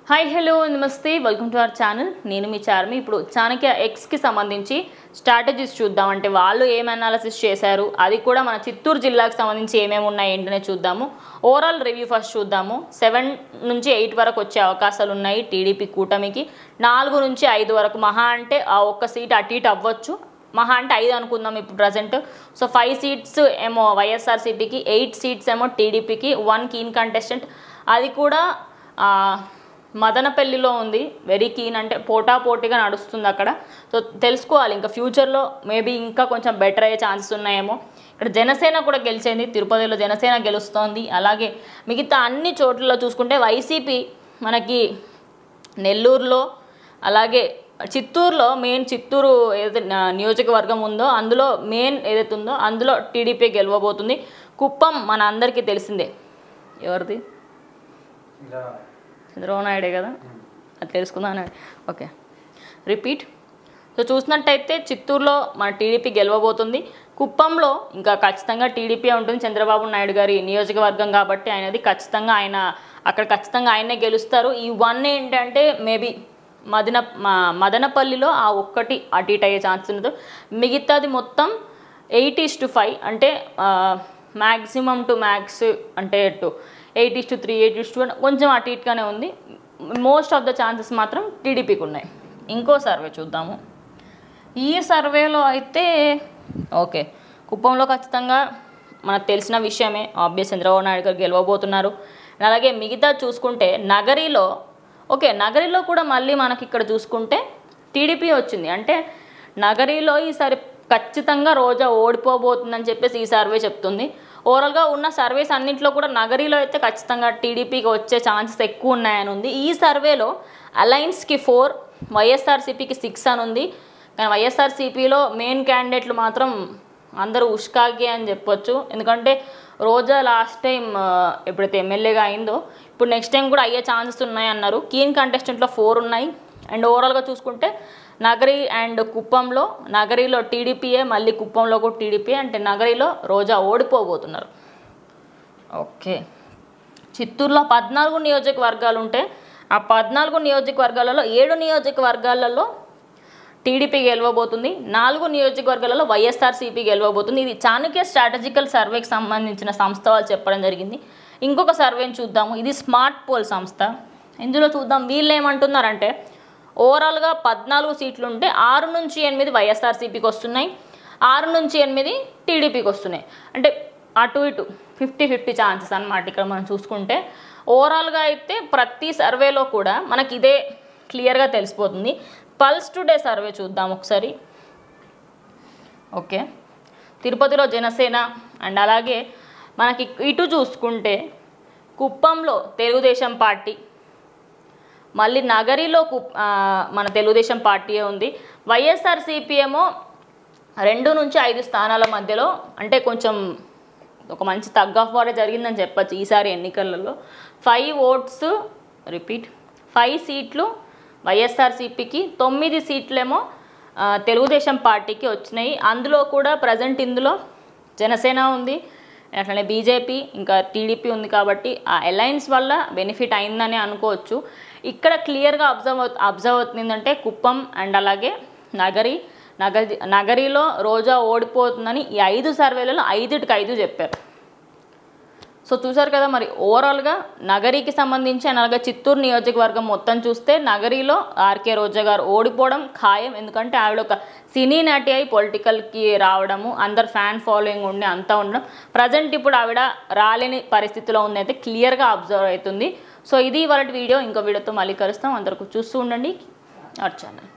hi hello నమస్తే welcome to our channel నేను మీ చార్మి ఇప్పుడు చాణక్య ఎక్స్కి సంబంధించి స్ట్రాటజీస్ చూద్దాం అంటే వాళ్ళు ఏం అనాలసిస్ చేశారు అది కూడా మన చిత్తూరు జిల్లాకు సంబంధించి ఏమేమి ఉన్నాయి ఏంటనే చూద్దాము ఓవరాల్ రివ్యూ ఫస్ట్ చూద్దాము సెవెన్ నుంచి ఎయిట్ వరకు వచ్చే అవకాశాలు ఉన్నాయి టీడీపీ కూటమికి నాలుగు నుంచి ఐదు వరకు మహా అంటే ఆ ఒక్క సీట్ అటు ఇటు అవ్వచ్చు మహా అంటే ఐదు అనుకుందాం ఇప్పుడు ప్రజెంట్ సో ఫైవ్ సీట్స్ ఏమో వైఎస్ఆర్సీపీకి ఎయిట్ సీట్స్ ఏమో టీడీపీకి వన్ కీన్ కంటెస్టెంట్ అది కూడా ఆ, మదనపల్లిలో ఉంది వెరీ కీన్ అంటే పోటా పోటీగా నడుస్తుంది అక్కడ సో తెలుసుకోవాలి ఇంకా ఫ్యూచర్లో మేబీ ఇంకా కొంచెం బెటర్ అయ్యే ఛాన్సెస్ ఉన్నాయేమో ఇక్కడ జనసేన కూడా గెలిచింది తిరుపతిలో జనసేన గెలుస్తోంది అలాగే మిగతా అన్ని చోట్లలో చూసుకుంటే వైసీపీ మనకి నెల్లూరులో అలాగే చిత్తూరులో మెయిన్ చిత్తూరు ఏదైతే నా- నియోజకవర్గం ఉందో అందులో మెయిన్ ఏదైతే ఉందో అందులో టీడీపీ గెలవబోతుంది కుప్పం మన అందరికీ తెలిసిందే ఎవరిది ఇలా చంద్రబాబు నాయుడే కదా అది తెలుసుకుందాం ఓకే రిపీట్ సో చూసినట్టయితే చిత్తూరులో మన టీడీపీ గెలవబోతుంది కుప్పంలో ఇంకా ఖచ్చితంగా టీడీపీ ఉంటుంది చంద్రబాబు నాయుడు గారి నియోజకవర్గం కాబట్టి ఆయనది ఖచ్చితంగా ఆయన అక్కడ ఖచ్చితంగా ఆయనే గెలుస్తారు ఈ వన్ ఏంటంటే మేబీ మదన మ- మదనపల్లిలో ఆ ఒక్కటి అటు ఇటు అయ్యే ఛాన్స్ ఉండదు మిగతాది మొత్తం ఎయిట్ ఈస్ టు ఫైవ్ అంటే మ్యాక్సిమం టు మ్యాక్స్ అంటే to eight is to three eight is to కొంచెం అటు ఇటుగానే ఉంది మోస్ట్ ఆఫ్ ద ఛాన్సెస్ మాత్రం టీడీపీకి ఉన్నాయి ఇంకో సర్వే చూద్దాము ఈ సర్వేలో అయితే ఓకే కుప్పంలో ఖచ్చితంగా మనకు తెలిసిన విషయమే ఆబ్వియస్ చంద్రబాబు నాయుడు గారు గెలవబోతున్నారు అలాగే మిగతా చూసుకుంటే నగరిలో ఓకే నగరిలో కూడా మళ్ళీ మనకి ఇక్కడ చూసుకుంటే టీడీపీ వచ్చింది అంటే నగరిలో ఈసారి ఖచ్చితంగా రోజా ఓడిపోబోతుందని చెప్పేసి ఈ సర్వే చెప్తుంది ఓవరాల్గా ఉన్న సర్వేస్ అన్నింటిలో కూడా నగరిలో అయితే ఖచ్చితంగా టీడీపీకి వచ్చే ఛాన్సెస్ ఎక్కువ ఉన్నాయని ఉంది ఈ సర్వేలో అలయన్స్కి ఫోర్ వైఎస్ఆర్సీపీకి సిక్స్ అని ఉంది కానీ వైఎస్ఆర్సీపీలో మెయిన్ క్యాండిడేట్లు మాత్రం అందరూ ఉష్కాగి అని చెప్పొచ్చు ఎందుకంటే రోజా లాస్ట్ టైం ఎప్పుడైతే ఎమ్మెల్యేగా అయిందో ఇప్పుడు నెక్స్ట్ టైం కూడా అయ్యే ఛాన్సెస్ ఉన్నాయి అన్నారు కీన్ కంటెస్టెంట్లో ఫోర్ ఉన్నాయి అండ్ ఓవరాల్గా చూసుకుంటే నగరి అండ్ కుప్పంలో నగరిలో టీడీపీయే మళ్ళీ కుప్పంలో కూడా టీడీపీ అంటే నగరిలో రోజా ఓడిపోబోతున్నారు ఓకే చిత్తూరులో పద్నాలుగు నియోజకవర్గాలు ఉంటే ఆ పద్నాలుగు నియోజకవర్గాలలో ఏడు నియోజకవర్గాలలో టీడీపీ గెలవబోతుంది నాలుగు నియోజకవర్గాలలో వైఎస్ఆర్సీపీ గెలవబోతుంది ఇది చాణక్య స్ట్రాటజికల్ సర్వేకి సంబంధించిన సంస్థ వాళ్ళు చెప్పడం జరిగింది ఇంకొక సర్వేని చూద్దాము ఇది స్మార్ట్ పోల్ సంస్థ ఇందులో చూద్దాం వీళ్ళు ఏమంటున్నారంటే ఓవరాల్గా పద్నాలుగు సీట్లు ఉంటే ఆరు నుంచి ఎనిమిది వైఎస్ఆర్సీపీకి వస్తున్నాయి ఆరు నుంచి ఎనిమిది టీడీపీకి వస్తున్నాయి అంటే అటు ఇటు ఫిఫ్టీ ఫిఫ్టీ ఛాన్సెస్ అనమాట ఇక్కడ మనం చూసుకుంటే ఓవరాల్గా అయితే ప్రతి సర్వేలో కూడా మనకి ఇదే క్లియర్గా తెలిసిపోతుంది పల్స్ టుడే సర్వే చూద్దాం ఒకసారి ఓకే తిరుపతిలో జనసేన అండ్ అలాగే మనకి ఇటు చూసుకుంటే కుప్పంలో తెలుగుదేశం పార్టీ మళ్ళీ నగరిలో కుప్ ఆ, మన తెలుగుదేశం పార్టీ ఉంది వైఎస్ఆర్సీపీ ఏమో రెండు నుంచి ఐదు స్థానాల మధ్యలో అంటే కొంచెం ఒక మంచి తగ్ ఆఫ్ వారే జరిగిందని చెప్పచ్చు ఈసారి ఎన్నికలలో ఫైవ్ ఓట్స్ రిపీట్ ఫైవ్ సీట్లు వైఎస్ఆర్సీపీకి తొమ్మిది సీట్లేమో ఆ, తెలుగుదేశం పార్టీకి వచ్చినాయి అందులో కూడా ప్రజెంట్ ఇందులో జనసేన ఉంది అట్లనే బీజేపీ ఇంకా టీడీపీ ఉంది కాబట్టి ఆ అలయన్స్ వల్ల బెనిఫిట్ అయిందని అనుకోవచ్చు ఇక్కడ క్లియర్గా అబ్జర్వ్ అవు అబ్జర్వ్ అవుతుందంటే కుప్పం అండ్ అలాగే నగరి నగరి నగరిలో రోజా ఓడిపోతుందని ఈ ఐదు సర్వేలలో ఐదుటికి ఐదు చెప్పారు సో చూసారు కదా మరి ఓవరాల్గా నగరికి సంబంధించి అండ్ అలాగే చిత్తూరు నియోజకవర్గం మొత్తం చూస్తే నగరిలో ఆర్కే రోజా గారు ఓడిపోవడం ఖాయం ఎందుకంటే ఆవిడ ఒక సినీ నటి అయి పొలిటికల్కి రావడము అందరు ఫ్యాన్ ఫాలోయింగ్ ఉండి అంతా ఉండడం ప్రజెంట్ ఇప్పుడు ఆవిడ రాలేని పరిస్థితిలో ఉంది అయితే క్లియర్గా అబ్జర్వ్ అవుతుంది సో ఇది వాళ్ళ వీడియో ఇంకో వీడియోతో మళ్ళీ కలుస్తాం అందరికీ చూస్తూ ఉండండి అవర్ ఛానల్